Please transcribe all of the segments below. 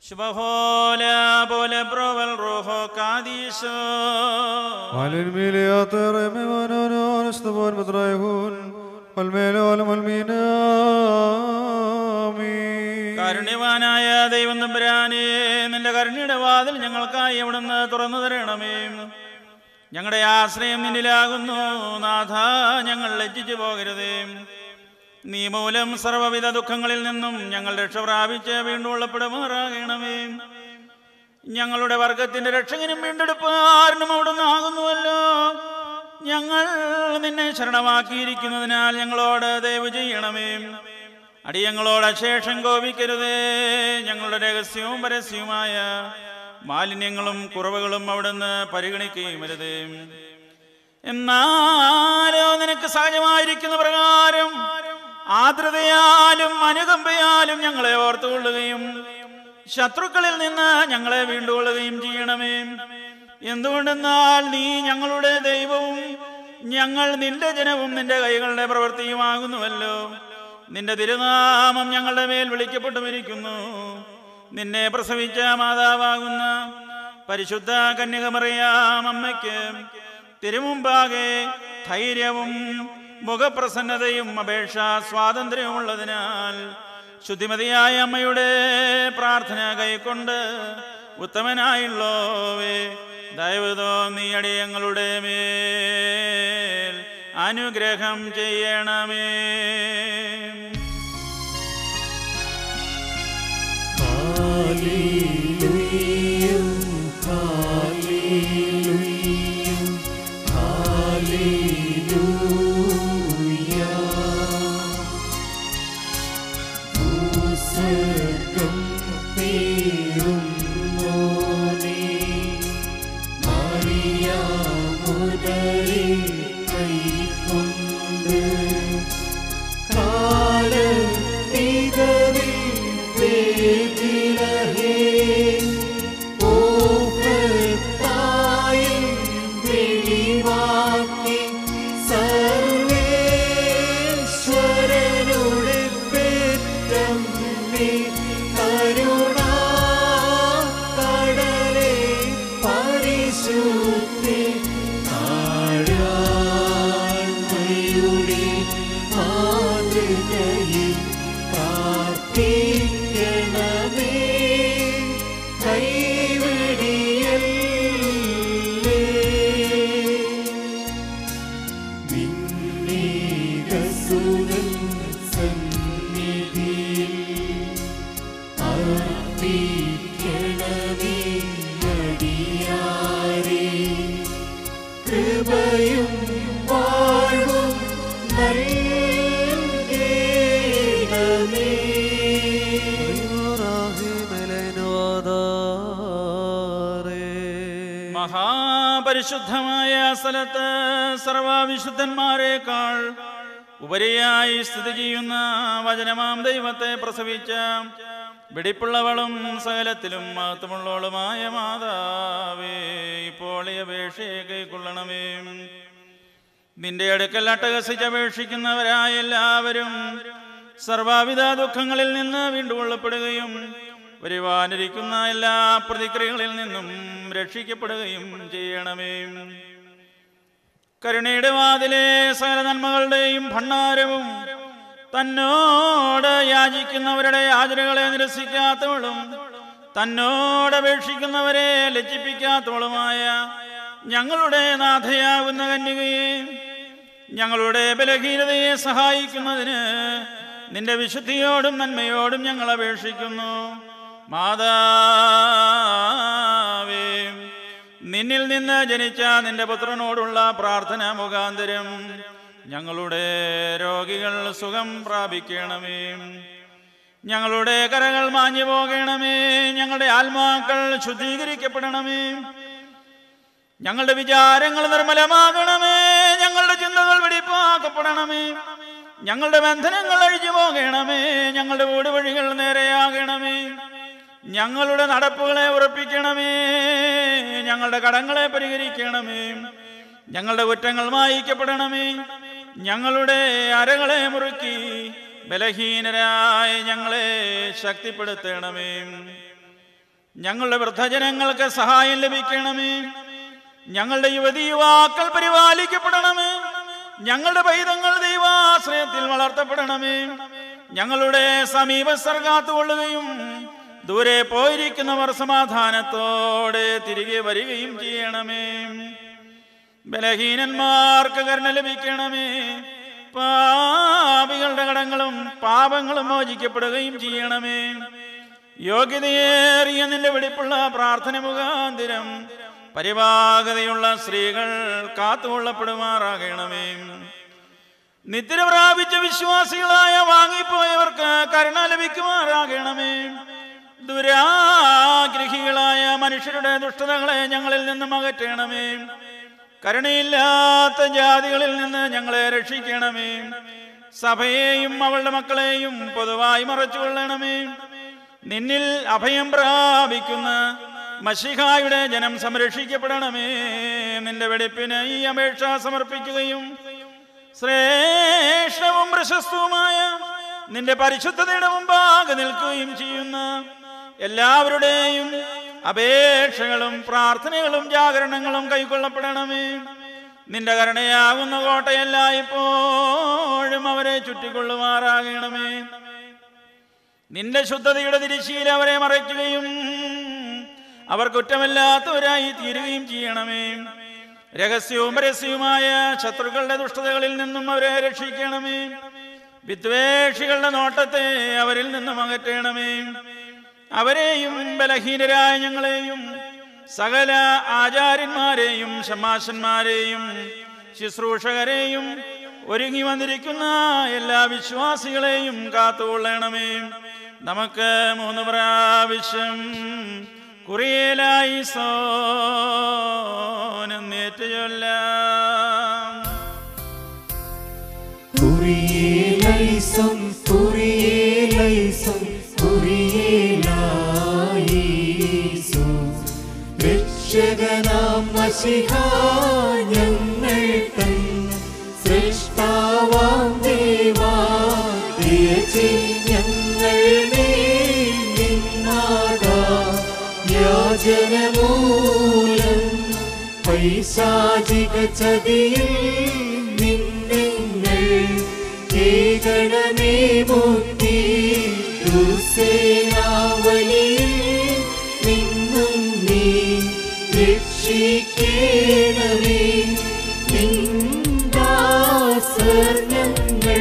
ശുഭഹോല പോലെ പ്രവൽ റോഹോ കാദീശോ Hallelujah, me manono, estaban betraihun, والميل والملمين آمين കാരുണ്യവാനായ ദൈവം തമ്പുരാനെ നിന്റെ കരുണയുടെ വാതിൽ ഞങ്ങൾക്കായി എവിടുന്ന് തുറന്നു തരണമേ ഞങ്ങളുടെ ആശ്രയം നിന്നിലാകുന്നു നാഥ ഞങ്ങൾ ലജ്ജിച്ചു പോകരുതേ നീ മൂലം സർവ്വവിധ ദുഃഖങ്ങളിൽ നിന്നും ഞങ്ങൾ രക്ഷ പ്രാപിച്ച് വീണ്ടും ഉള്ളപ്പെടുമാറാകണമേ ഞങ്ങളുടെ വർഗത്തിന്റെ രക്ഷകനും വീണ്ടെടുപ്പാരനും അവിടുന്ന് ആകുന്നുവല്ലോ ഞങ്ങൾ നിന്നെ ശരണമാക്കിയിരിക്കുന്നതിനാൽ ഞങ്ങളോട് ദയവ് ചെയ്യണമേ അടിയങ്ങളോട് അശേഷം കോപിക്കരുതേ ഞങ്ങളുടെ രഹസ്യവും പരസ്യവുമായ മാലിന്യങ്ങളും കുറവുകളും അവിടുന്ന് പരിഗണിക്കുകയും അരുതേ എന്നാലോ നിനക്ക് സഹജമായിരിക്കുന്ന പ്രകാരം ആർദ്രതയാലും അനുകമ്പയാലും ഞങ്ങളെ ഓർത്തുകൊള്ളുകയും ശത്രുക്കളിൽ നിന്ന് ഞങ്ങളെ വീണ്ടുകൊള്ളുകയും ചെയ്യണമേ എന്തുകൊണ്ടെന്നാൽ നീ ഞങ്ങളുടെ ദൈവവും ഞങ്ങൾ നിന്റെ ജനവും നിന്റെ കൈകളുടെ പ്രവൃത്തിയുമാകുന്നുവല്ലോ നിന്റെ തിരുനാമം ഞങ്ങളുടെ മേൽ വിളിക്കപ്പെട്ടുമിരിക്കുന്നു നിന്നെ പ്രസവിച്ച മാതാവാകുന്ന പരിശുദ്ധ കന്യകമറിയാം അമ്മയ്ക്ക് തിരുമുമ്പാകെ ധൈര്യവും മുഖപ്രസന്നതയും അപേക്ഷ സ്വാതന്ത്ര്യവും ഉള്ളതിനാൽ ശുദ്ധിമതിയായ അമ്മയുടെ പ്രാർത്ഥന കൈക്കൊണ്ട് ഉത്തമനായുള്ളോവേ ദയവ് തോന്നി അടിയങ്ങളുടെ മേൽ അനുഗ്രഹം ചെയ്യണമേ സർവേശ്വരനുടെ പെറ്റമ്മേ കരുണാ കടലേ പരിശുദ്ധി താഴാൺമയുടെ മാതൃകയിൽ പ്രാർത്ഥിക്കണമേ കൈവടിയല്ലേ വിണ്ണീകസുതൻ സന്നിധിയിൽ അർപ്പിക്കണമേ അടിയാരേ. കൃപയും വാഴ്വും നൽകേണമേ മഹാപരിശുദ്ധമായ സ്ഥലത്ത് സർവവിശുദ്ധന്മാരെക്കാൾ ഉപരിയായി സ്ഥിതി ചെയ്യുന്ന വചനമാം ദൈവത്തെ പ്രസവിച്ച വെടിപ്പുള്ളവളും സകലത്തിലും മഹത്വമുള്ളവളുമായ മാതാവേ ഇപ്പോൾ ഈ അപേക്ഷയെ കൈക്കൊള്ളണമേ നിന്റെ അടുക്കൽ അട്ടഹസിച്ചപേക്ഷിക്കുന്നവരായ എല്ലാവരും സർവവിധ ദുഃഖങ്ങളിൽ നിന്ന് വീണ്ടും കൊള്ളപ്പെടുകയും വരുവാനിരിക്കുന്ന എല്ലാ പ്രതിക്രിയകളിൽ നിന്നും രക്ഷിക്കപ്പെടുകയും ചെയ്യണമേ കരുണയുടെ വാതിലെ സകല നന്മകളുടെയും ഭണ്ഡാരവും തന്നോട് യാചിക്കുന്നവരുടെ യാചനകളെ നിരസിക്കാത്തവളും തന്നോട് അപേക്ഷിക്കുന്നവരെ ലജ്ജിപ്പിക്കാത്തവളുമായ ഞങ്ങളുടെ നാഥയാകുന്ന കന്യകയെ ഞങ്ങളുടെ ബലഹീനതയെ സഹായിക്കുന്നതിന് നിന്റെ വിശുദ്ധിയോടും നന്മയോടും ഞങ്ങൾ അപേക്ഷിക്കുന്നു മാതാവേ നിന്നിൽ നിന്ന് ജനിച്ച നിന്റെ പുത്രനോടുള്ള പ്രാർത്ഥന മുഖാന്തരം ഞങ്ങളുടെ രോഗികൾ സുഖം പ്രാപിക്കണമേ ഞങ്ങളുടെ കരകൾ മാഞ്ഞു പോകണമേ ഞങ്ങളുടെ ആത്മാക്കൾ ശുദ്ധീകരിക്കപ്പെടണമേ ഞങ്ങളുടെ വിചാരങ്ങൾ നിർമ്മലമാകണമേ ഞങ്ങളുടെ ചിന്തകൾ വെടിപ്പാക്കപ്പെടണമേ ഞങ്ങളുടെ ബന്ധനങ്ങൾ അഴിഞ്ഞു പോകണമേ ഞങ്ങളുടെ വീട് വഴികൾ നേരെയാകണമേ ഞങ്ങളുടെ നടപ്പുകളെ ഉറപ്പിക്കണമേ ഞങ്ങളുടെ കടങ്ങളെ പരിഹരിക്കണമേ ഞങ്ങളുടെ കുറ്റങ്ങൾ മായിക്കപ്പെടണമേ ഞങ്ങളുടെ അരകളെ മുറുക്കി ബലഹീനരായ ഞങ്ങളെ ശക്തിപ്പെടുത്തണമേ ഞങ്ങളുടെ വൃദ്ധജനങ്ങൾക്ക് സഹായം ലഭിക്കണമേ ഞങ്ങളുടെ യുവതി യുവാക്കൾ പരിപാലിക്കപ്പെടണമേ ഞങ്ങളുടെ പൈതങ്ങൾ ദൈവാശ്രയത്തിൽ വളർത്തപ്പെടണമേ ഞങ്ങളുടെ സമീപസ്ഥർ കാത്തുകൊള്ളുകയും ദൂരെ പോയിരിക്കുന്നവർ സമാധാനത്തോടെ തിരികെ വരികയും ചെയ്യണമേ ബലഹീനന്മാർക്ക് കരുണ ലഭിക്കണമേ പാപികളുടെ കടങ്ങളും പാപങ്ങളും മോചിക്കപ്പെടുകയും ചെയ്യണമേ യോഗ്യതയേറിയ നിന്റെ വെടിപ്പുള്ള പ്രാർത്ഥന മുഖാന്തിരം പരിവാഹതയുള്ള സ്ത്രീകൾ കാത്തുകൊള്ളപ്പെടുമാറാകണമേ നിദ്ര പ്രാപിച്ച വിശ്വാസികളായ വാങ്ങിപ്പോയവർക്ക് കരുണ ലഭിക്കുമാറാകണമേ ദുരാഗ്രഹികളായ മനുഷ്യരുടെ ദുഷ്ടതകളെ ഞങ്ങളിൽ നിന്നും അകറ്റണമേ കരുണയില്ലാത്ത ജാതികളിൽ നിന്ന് ഞങ്ങളെ രക്ഷിക്കണമേ സഭയെയും അവളുടെ മക്കളെയും പൊതുവായി മറച്ചുകൊള്ളണമേ നിന്നിൽ അഭയം പ്രാപിക്കുന്ന മഷിഹായുടെ ജനം സംരക്ഷിക്കപ്പെടണമേ നിന്റെ വെടിപ്പിന് ഈ അപേക്ഷ സമർപ്പിക്കുകയും ശ്രേഷ്ഠവും പ്രശസ്തവുമായ നിന്റെ പരിശുദ്ധതയുടെ മുമ്പാകെ നിൽക്കുകയും ചെയ്യുന്ന എല്ലാവരുടെയും അപേക്ഷകളും പ്രാർത്ഥനകളും ജാഗരണങ്ങളും കൈക്കൊള്ളപ്പെടണമേ നിന്റെ കരുണയാകുന്ന കോട്ടയല്ല ഇപ്പോഴും അവരെ ചുറ്റിക്കൊള്ളുമാറാകണമേ നിന്റെ ശുദ്ധതയുടെ തിരിശീല അവരെ മറയ്ക്കുകയും അവർ കുറ്റമില്ലാത്തവരായി തീരുകയും ചെയ്യണമേ രഹസ്യവും പരസ്യവുമായ ശത്രുക്കളുടെ ദുഷ്ടതകളിൽ നിന്നും അവരെ രക്ഷിക്കണമേ വിദ്വേഷികളുടെ നോട്ടത്തെ അവരിൽ നിന്നും അകറ്റണമേ അവരെയും ബലഹീനരായ ഞങ്ങളെയും സകല ആചാര്യന്മാരെയും ശമാശന്മാരെയും ശുശ്രൂഷകരെയും ഒരുങ്ങി വന്നിരിക്കുന്ന എല്ലാ വിശ്വാസികളെയും കാത്തുകൊള്ളണമേ നമുക്ക് മൂന്ന് പ്രാവശ്യം കുറിയലായി സോനെന്നേറ്റ് ചൊല്ലാം കുറിയേലൈസം കുറിയേലൈസം കുറിയേലായേസു രക്ഷകനാം മഷിഹാ ഞങ്ങൾ തൻ സൃഷ്ടാവാം ദേവാ ദയചി ഞങ്ങൾ നിന്നാദാ യാചനമൂലം പൈശാചിക ചതിയിൽ നിന്നെങ്ങൾ കേകണമേ മുക്തി ദുസേനാവലിയിൽ നിന്നും നീ രക്ഷിക്കണമേ നിന്ദാസർ ഞങ്ങൾ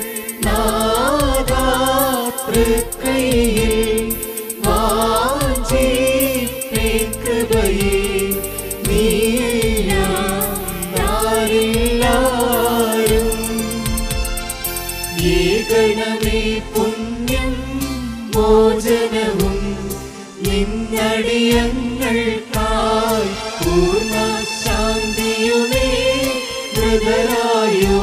നാദാതൃക്കൈയിൽ വാഞ്ചിപ്പേ കൃപയെ നീയാരില്ലാരും ഏകണമേ പുണ്യം മോചനവും നിന്നടിയങ്ങൾക്കായി പൂർണ്ണ ശാന്തിയുമേ മൃതരായോ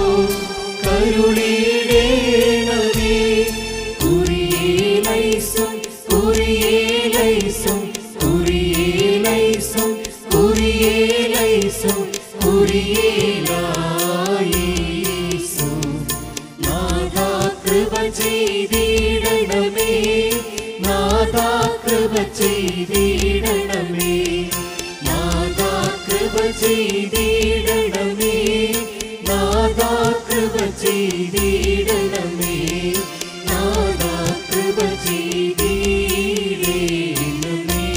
കരുളിടേണമേ കുറിയേലൈസും കുറിയേലൈസും കുറിയേലൈസും കുറിയേലൈസും കുറിയേലായേസു നാഥാ കൃപ ചെയ്തിടണമേ നാഥാ കൃപ ചെയ്തിടണമേ നാഥാ കൃപ ചെയ്തിടണമേ നാഥാ കൃപ ചെയ്തിടണമേ നാഥാ കൃപ ചെയ്തിടണമേ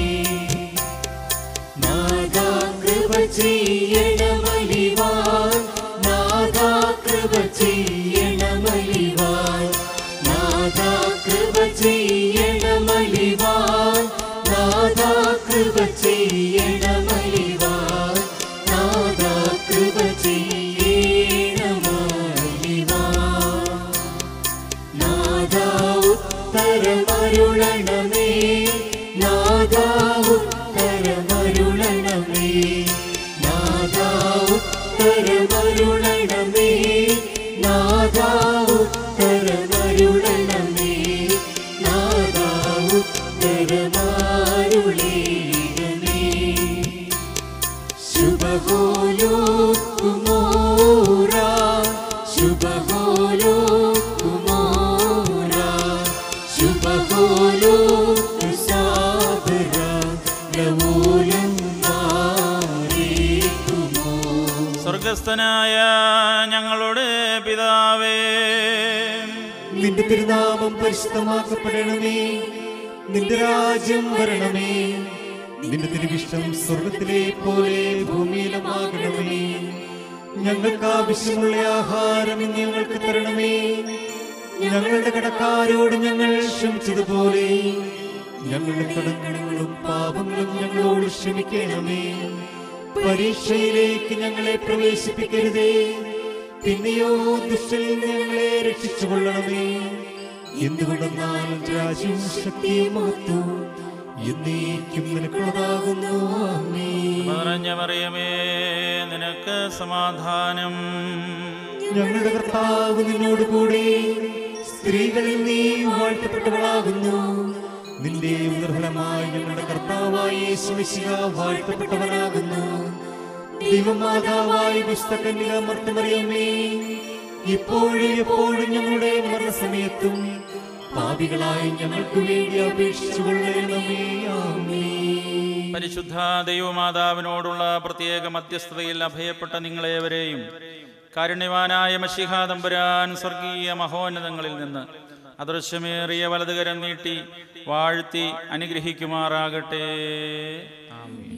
നാദാ കൃപ ചെയ്യണമലിവാൻ നാദാ കൃപ ചെയ്യണമലിവാൻ നാദാ കൃപ ചെയ്യണമലിവാൻ നാദാ കൃപ ചെയ്യണമലിവാൻ നാദാ കൃപ ചെയ്യണമലിവാൻ നാദാ ഉത്തരമരുളണമേ നാദാ ഉത്തരമരുളണമേ നാദാ ഉത്തരമരുളണമേ നാദാ ഉത്തരമരുളണമേ നാദാ ഉത്തരമരുളേണമേ ശുഭഹോലോ കുമോരാ ശുഭഹോലോ കുമോരാ ശുഭഹോലോ സാബരാ നിലവൂലം മാറിക്കുമോ സ്വർഗസ്ഥനായ ഞങ്ങളുടെ പിതാവേ നിന്റെ തിരുനാമം പരിശുദ്ധമാക്കപ്പെടണമേ നിന്റെ രാജ്യം വരണമേ നിന്റെ തിരുവിഷ്ടം സ്വർഗത്തിലെ പോലെ ഭൂമിയിലുമാകണമേ ഞങ്ങൾക്ക് ആവശ്യമുള്ള ആഹാരം ഇന്ന് ഞങ്ങൾക്ക് തരണമേ ഞങ്ങളുടെ കടക്കാരോട് ഞങ്ങൾ ക്ഷമിച്ചതുപോലെ ഞങ്ങളുടെ കടങ്ങളും പാപങ്ങളും ഞങ്ങളോട് ക്ഷമിക്കണമേ പരീക്ഷയിലേക്ക് ഞങ്ങളെ പ്രവേശിപ്പിക്കരുതേ പിന്നെയോ ദുഷ്ടൽ ഞങ്ങളെ രക്ഷിച്ചുകൊള്ളണമേ എന്തുകൊണ്ടെന്നാൽ രാജ്യവും ശക്തിയും മഹത്വവും എന്നേക്കും നിനക്കുള്ളതാകുന്നു ആമേൻ. പറഞ്ഞ മറിയമേ നിനക്ക് സമാധാനം ഞങ്ങളുടെ കർത്താവ് നിന്നോട് കൂടെ സ്ത്രീകളിൽ നീ വാഴ്ത്തപ്പെട്ടവളാകുന്നു നിന്റെ ഉദർഫലമായി ഞങ്ങളുടെ കർത്താവായ യേശുമിശിഹ വാഴ്ത്തപ്പെട്ടവനാകുന്നു ദൈവമാതാവായ വിശുദ്ധകന്യക മർത്തമറിയമേ ഇപ്പോഴും എപ്പോഴും ഞങ്ങളുടെ മരണസമയത്തും പാപികളായി ഞങ്ങൾക്ക് വേണ്ടി അപേക്ഷിച്ചു കൊള്ളണമേ ആമേൻ പരിശുദ്ധ ദൈവമാതാവിനോടുള്ള പ്രത്യേക മധ്യസ്ഥതയിൽ അഭയപ്പെട്ട നിങ്ങളേവരെയും കാരുണ്യവാനായ മഷിഹാ തമ്പുരാൻ സ്വർഗീയ മഹോന്നതങ്ങളിൽ നിന്ന് അദൃശ്യമേറിയ വലതുകരം നീട്ടി വാഴ്ത്തി അനുഗ്രഹിക്കുമാറാകട്ടെ ആമീൻ